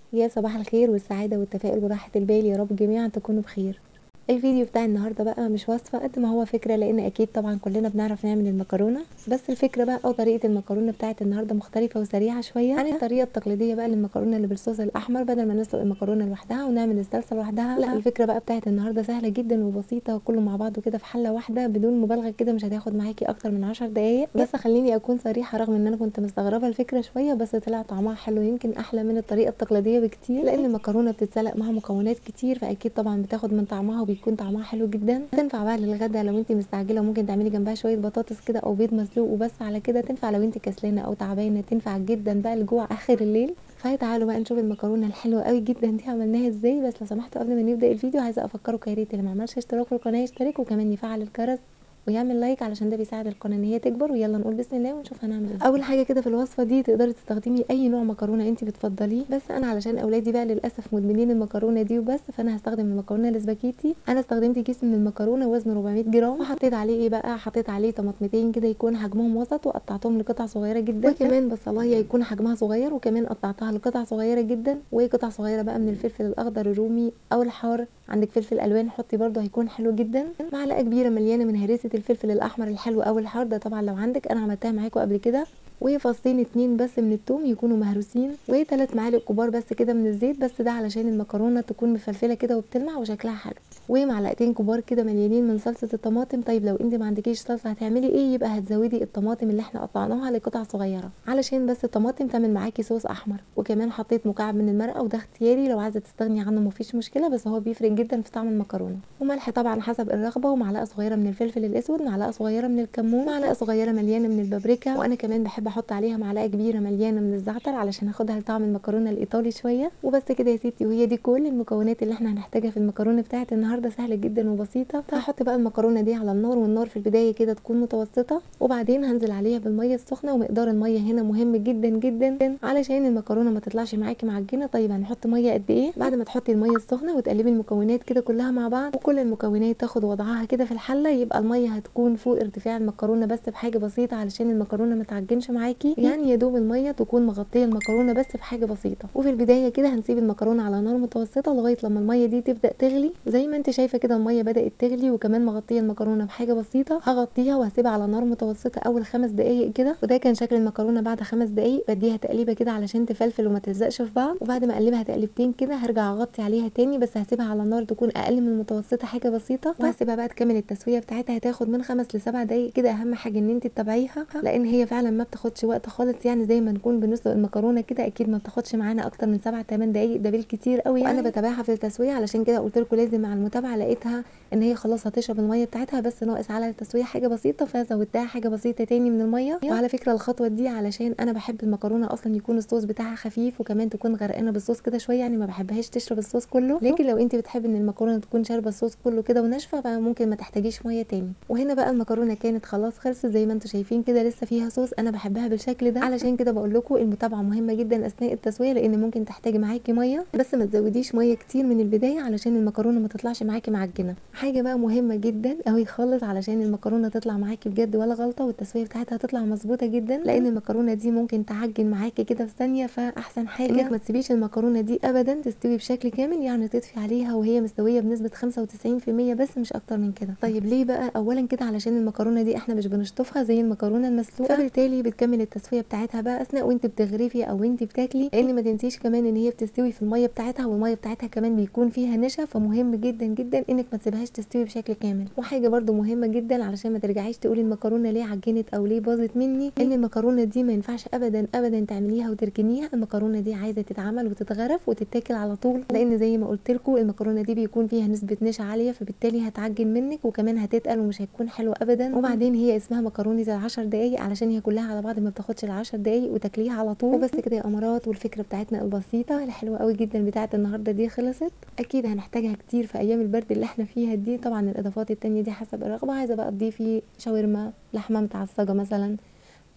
يا صباح الخير والسعادة والتفاؤل وراحة البال يا رب جميعا تكونوا بخير الفيديو بتاع النهارده بقى مش وصفه قد ما هو فكره لان اكيد طبعا كلنا بنعرف نعمل المكرونه بس الفكره بقى او طريقه المكرونه بتاعت النهارده مختلفه وسريعه شويه عن الطريقه التقليديه بقى للمكرونه اللي بالصوص الاحمر بدل ما نسلق المكرونه لوحدها ونعمل الصلصه لوحدها لا الفكره بقى بتاعت النهارده سهله جدا وبسيطه وكله مع بعضه كده في حله واحده بدون مبالغه كده مش هتاخد معاكي اكتر من 10 دقائق بس خليني اكون صريحه رغم ان انا كنت مستغربه الفكره شويه بس طلع طعمها حلو يمكن احلى من الطريقه التقليديه بكتير لان المكرونه بتتسلق معاها مكونات كتير فاكيد طبعا بتاخد من طعمها وبيكون طعمها حلو جدا جدا تنفع بقى للغدا لو انت مستعجله وممكن تعملي جنبها شويه بطاطس كده او بيض مسلوق وبس على كده تنفع لو انت كسلانه او تعبانه تنفع جدا بقى لجوع اخر الليل فتعالوا بقى نشوف المكرونه الحلوه قوي جدا دي عملناها ازاي بس لو سمحتوا قبل ما نبدا الفيديو عايزه افكركم يا ريت اللي ما عملش اشتراك في القناه يشترك وكمان يفعل الجرس ويعمل لايك علشان ده بيساعد القناه ان هي تكبر ويلا نقول بسم الله ونشوف هنعمل ايه اول حاجه كده في الوصفه دي تقدري تستخدمي اي نوع مكرونه انت بتفضليه بس انا علشان اولادي بقى للاسف مدمنين المكرونه دي وبس فانا هستخدم المكرونه الاسباجيتي انا استخدمت كيس من المكرونه وزنه 400 جرام وحطيت عليه ايه بقى حطيت عليه طماطمتين كده يكون حجمهم وسط وقطعتهم لقطع صغيره جدا وكمان بصلايه يكون حجمها صغير وكمان قطعتها لقطع صغيره جدا وقطع صغيره بقى من الفلفل الاخضر الرومي او الحار عندك فلفل الوان حطي برده هيكون حلو جدا معلقه كبيره مليانه من هريسه الفلفل الاحمر الحلو او الحار ده طبعا لو عندك انا عملتها معاكم قبل كده وفصين اتنين بس من التوم يكونوا مهروسين وثلاث معالق كبار بس كده من الزيت بس ده علشان المكرونه تكون مفلفله كده وبتلمع وشكلها حلو ومعلقتين كبار كده مليانين من صلصه الطماطم طيب لو انت ما عندكيش صلصه هتعملي ايه يبقى هتزودي الطماطم اللي احنا قطعناها لقطع صغيره علشان بس الطماطم تعمل معاكي صوص احمر وكمان حطيت مكعب من المرقه وده اختياري لو عايزه تستغني عنه مفيش مشكله بس هو بيفرق جدا في طعم المكرونه وملح طبعا حسب الرغبه ومعلقه صغيره من الفلفل الاسود معلقه صغيره من الكمون معلقه صغيره مليانه من البابريكا وانا كمان بحب احط عليها معلقه كبيره مليانه من الزعتر علشان اخدها لطعم المكرونه الايطالي شويه وبس كده يا ستي وهي دي كل المكونات اللي احنا هنحتاجها في المكرونه بتاعه النهارده سهله جدا وبسيطه فهحط بقى المكرونه دي على النار والنار في البدايه كده تكون متوسطه وبعدين هنزل عليها بالميه السخنه ومقدار الميه هنا مهم جدا جدا علشان المكرونه ما تطلعش معاكي معجنه طيب هنحط ميه قد ايه بعد ما تحطي الميه السخنه وتقلبي المكونات كده كلها مع بعض وكل المكونات تاخد وضعها كده في الحله يبقى الميه هتكون فوق ارتفاع المكرونه بس بحاجه بسيطه علشان المكرونه ما تعجنش معاكي يعني يا دوب الميه تكون مغطيه المكرونه بس بحاجه بسيطه وفي البدايه كده هنسيب المكرونه على نار متوسطه لغايه لما الميه دي تبدا تغلي زي ما انت شايفه كده الميه بدات تغلي وكمان مغطيه المكرونه بحاجه بسيطه هغطيها وهسيبها على نار متوسطه اول خمس دقائق كده وده كان شكل المكرونه بعد خمس دقائق بديها تقليبه كده علشان تفلفل وما تلزقش في بعض وبعد ما اقلبها تقلبتين كده هرجع اغطي عليها تاني بس هسيبها على النار تكون اقل من المتوسطه حاجه بسيطه وهسيبها بقى تكمل التسويه بتاعتها هتاخد من خمس لسبع دقائق كده اهم حاجه ان انت تتابعيها لان هي فعلا ما بتاخدش وقت خالص يعني زي ما نكون بنسلق المكرونه كده اكيد ما بتاخدش معانا اكتر من سبع 8 دقائق ده بالكتير قوي يعني وانا بتابعها في التسويه علشان كده قلت لكم لازم مع المتابعه لقيتها ان هي خلاص هتشرب الميه بتاعتها بس ناقص على التسويه حاجه بسيطه فزودتها حاجه بسيطه تاني من الميه وعلى فكره الخطوه دي علشان انا بحب المكرونه اصلا يكون الصوص بتاعها خفيف وكمان تكون غرقانه بالصوص كده شويه يعني ما بحبهاش تشرب الصوص كله لكن لو انت بتحبي ان المكرونه تكون شاربه الصوص كله كده وناشفه فممكن ما تحتاجيش ميه تاني وهنا بقى المكرونه كانت خلاص خلصت زي ما انتم شايفين كده لسه فيها صوص انا بحبها بالشكل ده علشان كده بقول لكم المتابعه مهمه جدا اثناء التسويه لان ممكن تحتاجي معاكي ميه بس ما تزوديش ميه كتير من البدايه علشان المكرونه ما تطلعش معاكي معجنه حاجه بقى مهمه جدا قوي خالص علشان المكرونه تطلع معاكي بجد ولا غلطه والتسويه بتاعتها تطلع مظبوطه جدا لان المكرونه دي ممكن تعجن معاكي كده في ثانيه فاحسن حاجه انك ما تسيبيش المكرونه دي ابدا تستوي بشكل كامل يعني تطفي عليها وهي مستويه بنسبه 95% بس مش اكتر من كده طيب ليه بقى اولا كده علشان المكرونه دي احنا مش بنشطفها زي المكرونه المسلوقه فبالتالي بتكمل التسويه بتاعتها بقى اثناء وانت بتغرفي او وانت بتاكلي لان ما تنسيش كمان ان هي بتستوي في الميه بتاعتها والميه بتاعتها كمان بيكون فيها نشا فمهم جدا جدا انك ما تسيبهاش تستوي بشكل كامل وحاجه برده مهمه جدا علشان ما ترجعيش تقولي المكرونه ليه عجنت او ليه باظت مني ان المكرونه دي ما ينفعش ابدا ابدا تعمليها وتركنيها المكرونه دي عايزه تتعمل وتتغرف وتتاكل على طول لان زي ما قلت لكم المكرونه دي بيكون فيها نسبه نشا عاليه فبالتالي هتعجن منك وكمان هتتقل ومش هتكون حلوه ابدا وبعدين هي اسمها مكرونه زي 10 دقايق علشان هي كلها على بعض ما بتاخدش ال 10 دقايق وتاكليها على طول وبس كده يا امارات والفكره بتاعتنا البسيطه الحلوه قوي جدا بتاعت النهارده دي خلصت اكيد هنحتاجها كتير في ايام البرد اللي احنا فيها دي طبعا الاضافات التانية دي حسب الرغبه عايزه بقى تضيفي شاورما لحمه متعصجه مثلا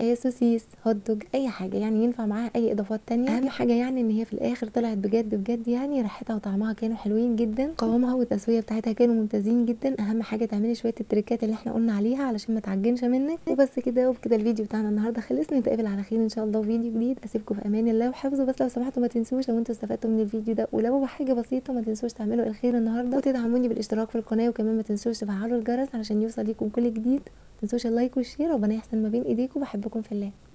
آه سوسيس هوت دوج اي حاجه يعني ينفع معاها اي اضافات تانية اهم حاجه يعني ان هي في الاخر طلعت بجد بجد يعني ريحتها وطعمها كانوا حلوين جدا قوامها والتسويه بتاعتها كانوا ممتازين جدا اهم حاجه تعملي شويه التريكات اللي احنا قلنا عليها علشان ما تعجنش منك وبس كده وبكده الفيديو بتاعنا النهارده خلص نتقابل على خير ان شاء الله في فيديو جديد اسيبكم في امان الله وحفظوا بس لو سمحتوا ما تنسوش لو انتوا استفدتوا من الفيديو ده ولو حاجه بسيطه ما تنسوش تعملوا الخير النهارده وتدعموني بالاشتراك في القناه وكمان ما تنسوش تفعلوا الجرس علشان يوصل ليكم كل جديد ما تنسوش اللايك والشير ربنا يحسن ما بين ايديكم بحبكم في الله